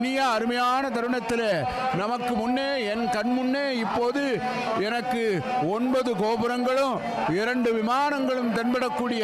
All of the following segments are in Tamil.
இனிய அருமையான தருணத்தில் நமக்கு முன்னே என் கண் முன்னே இப்போது எனக்கு ஒன்பது கோபுரங்களும் இரண்டு விமானங்களும் தென்படக்கூடிய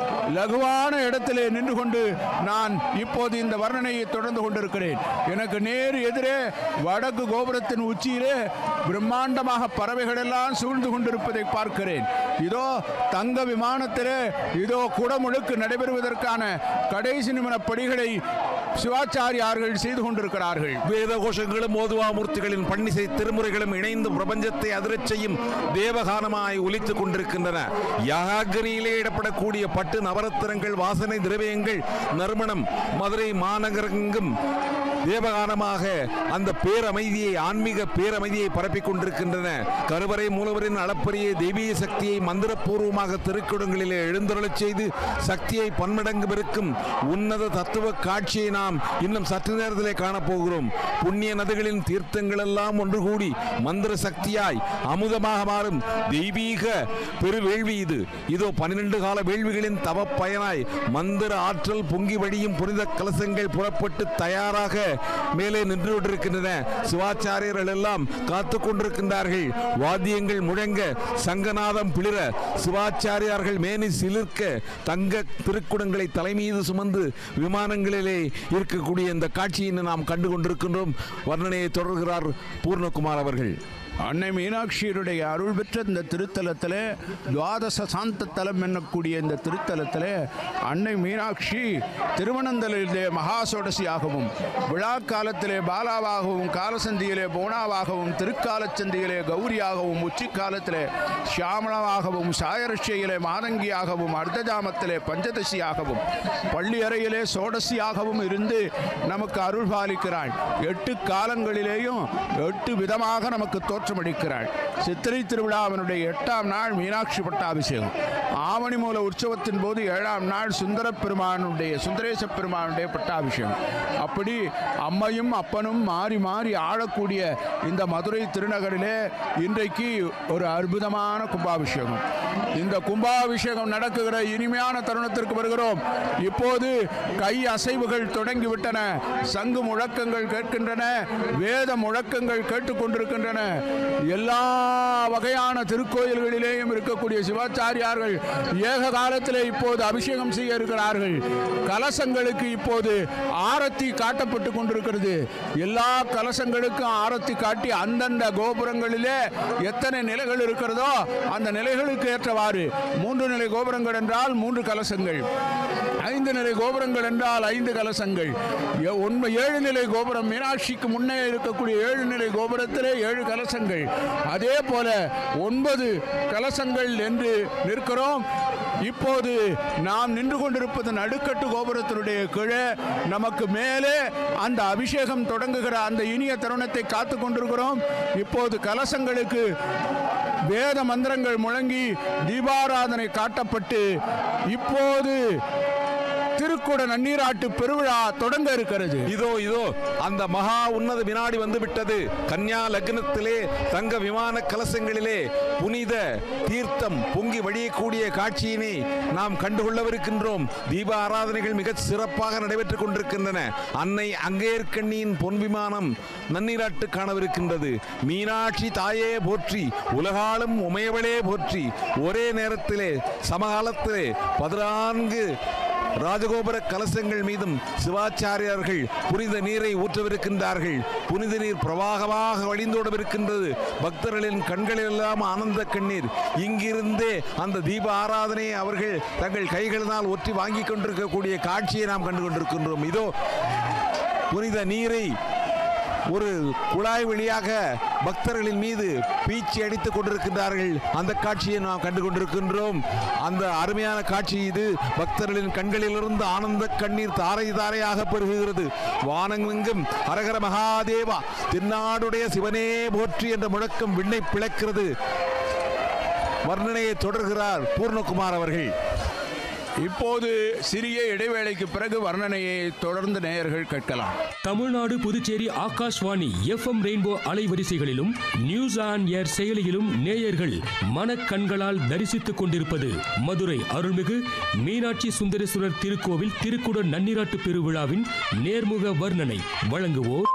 லகுவான இடத்திலே நின்று கொண்டு நான் இப்போது இந்த வர்ணனையை தொடர்ந்து கொண்டிருக்கிறேன் எனக்கு நேர் எதிரே வடக்கு கோபுரத்தின் உச்சியிலே பிரம்மாண்டமாக பறவைகள் எல்லாம் சூழ்ந்து கொண்டிருப்பதை பார்க்கிறேன் இதோ தங்க விமானத்திலே இதோ குடமுழுக்கு நடைபெறுவதற்கான கடைசி நிமிட படிகளை சிவாச்சாரியார்கள் செய்து கொண்டிருக்கிறார்கள் வேத கோஷங்களும் ஓதுவாமூர்த்திகளின் பன்னிசை திருமுறைகளும் இணைந்து பிரபஞ்சத்தை அதிரச் செய்யும் தேவகானமாய் ஒலித்துக் கொண்டிருக்கின்றன யாகரியிலே இடப்படக்கூடிய பட்டு நவரத்தினங்கள் வாசனை திரவியங்கள் நறுமணம் மதுரை மாநகரெங்கும் தேவகானமாக அந்த பேரமைதியை ஆன்மீக பேரமைதியை பரப்பிக் கொண்டிருக்கின்றன கருவறை மூலவரின் அளப்பரிய தெய்வீக சக்தியை மந்திரபூர்வமாக திருக்குடங்களிலே எழுந்தருளச் செய்து சக்தியை பன்மடங்கு பெருக்கும் உன்னத தத்துவ காட்சியை நாம் இன்னும் சற்று நேரத்திலே காணப்போகிறோம் புண்ணிய நதிகளின் தீர்த்தங்கள் எல்லாம் ஒன்று கூடி மந்திர சக்தியாய் அமுதமாக மாறும் தெய்வீக பெருவேள்வி இது இதோ பன்னிரண்டு கால வேள்விகளின் தவ பயனாய் மந்திர ஆற்றல் பொங்கி வழியும் புனித கலசங்கள் புறப்பட்டு தயாராக மேலே நின்று கொண்டிருக்கின்றன சிவாச்சாரியர்கள் எல்லாம் காத்து கொண்டிருக்கின்றார்கள் வாத்தியங்கள் முழங்க சங்கநாதம் பிளிர சிவாச்சாரியார்கள் மேனி சிலிர்க்க தங்க திருக்குடங்களை தலைமீது சுமந்து விமானங்களிலே இருக்கக்கூடிய இந்த காட்சியை நாம் கண்டு கொண்டிருக்கின்றோம் வர்ணனையை தொடர்கிறார் பூர்ணகுமார் அவர்கள் அன்னை மீனாட்சியருடைய அருள் பெற்ற இந்த திருத்தலத்தில் துவாதச சாந்த தலம் என்னக்கூடிய இந்த திருத்தலத்தில் அன்னை மீனாட்சி திருவனந்தலிலே மகாசோடசியாகவும் விழா காலத்திலே பாலாவாகவும் காலசந்தியிலே போனாவாகவும் திருக்காலச்சந்தியிலே கௌரியாகவும் உச்சி காலத்திலே சியாமளமாகவும் சாயரட்சியிலே மாதங்கியாகவும் அர்த்தஜாமத்திலே பஞ்சதசியாகவும் பள்ளி அறையிலே சோடசியாகவும் இருந்து நமக்கு அருள் பாலிக்கிறாள் எட்டு காலங்களிலேயும் எட்டு விதமாக நமக்கு தோற்றமளிக்கிறாள் சித்திரை திருவிழாவினுடைய எட்டாம் நாள் மீனாட்சி பட்டாபிஷேகம் ஆவணி மூல உற்சவத்தின் போது ஏழாம் நாள் சுந்தர பெருமானுடைய சுந்தரேச பெருமானுடைய பட்டாபிஷேகம் அப்படி அம்மையும் அப்பனும் மாறி மாறி ஆளக்கூடிய இந்த மதுரை திருநகரிலே இன்றைக்கு ஒரு அற்புதமான கும்பாபிஷேகம் இந்த கும்பாபிஷேகம் நடக்குகிற இனிமையான தருணத்திற்கு வருகிறோம் இப்போது கை அசைவுகள் தொடங்கிவிட்டன சங்கு முழக்கங்கள் கேட்கின்றன வேத முழக்கங்கள் கேட்டுக்கொண்டிருக்கின்றன எல்லா வகையான திருக்கோயில்களிலேயும் இருக்கக்கூடிய சிவாச்சாரியார்கள் ஏக காலத்திலே இப்போது அபிஷேகம் செய்ய இருக்கிறார்கள் கலசங்களுக்கு இப்போது ஆரத்தி காட்டப்பட்டு கொண்டிருக்கிறது எல்லா கலசங்களுக்கும் ஆரத்தி காட்டி அந்தந்த கோபுரங்களிலே எத்தனை நிலைகள் இருக்கிறதோ அந்த நிலைகளுக்கு ஏற்றவாறு மூன்று நிலை கோபுரங்கள் என்றால் மூன்று கலசங்கள் ஐந்து நிலை கோபுரங்கள் என்றால் ஐந்து கலசங்கள் எ- ஒன்ப ஏழு நிலை கோபுரம் மீனாட்சிக்கு முன்னே இருக்கக்கூடிய ஏழு நிலை கோபுரத்திலே ஏழு கலசங்கள் அதே போல ஒன்பது கலசங்கள் என்று நிற்கிறோம் இப்போது நாம் நின்று கொண்டிருப்பது நடுக்கட்டு கோபுரத்தினுடைய கீழே நமக்கு மேலே அந்த அபிஷேகம் தொடங்குகிற அந்த இனிய தருணத்தை காத்து கொண்டிருக்கிறோம் இப்போது கலசங்களுக்கு வேத மந்திரங்கள் முழங்கி தீபாராதனை காட்டப்பட்டு இப்போது திருக்குட நன்னீராட்டு பெருவிழா தொடங்க இருக்கிறது இதோ இதோ அந்த மகா உன்னத வினாடி வந்து விட்டது கன்யா லக்னத்திலே தங்க விமான கலசங்களிலே புனித தீர்த்தம் பொங்கி வழியக்கூடிய காட்சியினை நாம் கண்டுகொள்ளவிருக்கின்றோம் தீப ஆராதனைகள் மிகச் சிறப்பாக நடைபெற்றுக் கொண்டிருக்கின்றன அன்னை அங்கேற்கண்ணியின் பொன் விமானம் நன்னீராட்டு காணவிருக்கின்றது மீனாட்சி தாயே போற்றி உலகாலும் உமையவளே போற்றி ஒரே நேரத்திலே சமகாலத்திலே பதினான்கு ராஜகோபுர கலசங்கள் மீதும் சிவாச்சாரியார்கள் புனித நீரை ஊற்றவிருக்கின்றார்கள் புனித நீர் பிரவாகமாக வழிந்தோடவிருக்கின்றது பக்தர்களின் கண்களெல்லாம் ஆனந்த கண்ணீர் இங்கிருந்தே அந்த தீப ஆராதனையை அவர்கள் தங்கள் கைகளினால் ஒற்றி வாங்கிக் கொண்டிருக்கக்கூடிய காட்சியை நாம் கண்டு கொண்டிருக்கின்றோம் இதோ புனித நீரை ஒரு குழாய் வழியாக பக்தர்களின் மீது பீச்சி அடித்துக் கொண்டிருக்கின்றார்கள் அந்த காட்சியை நாம் கண்டு கொண்டிருக்கின்றோம் அந்த அருமையான காட்சி இது பக்தர்களின் கண்களிலிருந்து ஆனந்த கண்ணீர் தாரை தாரையாக பெருகுகிறது வானமெங்கும் ஹரஹர மகாதேவா தென்னாடுடைய சிவனே போற்றி என்ற முழக்கம் விண்ணை பிளக்கிறது வர்ணனையை தொடர்கிறார் பூர்ணகுமார் அவர்கள் இப்போது சிறிய இடைவேளைக்கு பிறகு வர்ணனையை தொடர்ந்து நேயர்கள் கேட்கலாம் தமிழ்நாடு புதுச்சேரி ஆகாஷ்வாணி எஃப்எம் ரெயின்போ அலைவரிசைகளிலும் நியூஸ் ஆன் ஏர் செயலியிலும் நேயர்கள் மனக்கண்களால் தரிசித்துக் கொண்டிருப்பது மதுரை அருள்மிகு மீனாட்சி சுந்தரேஸ்வரர் திருக்கோவில் திருக்குட நன்னிராட்டு பெருவிழாவின் நேர்முக வர்ணனை வழங்குவோர்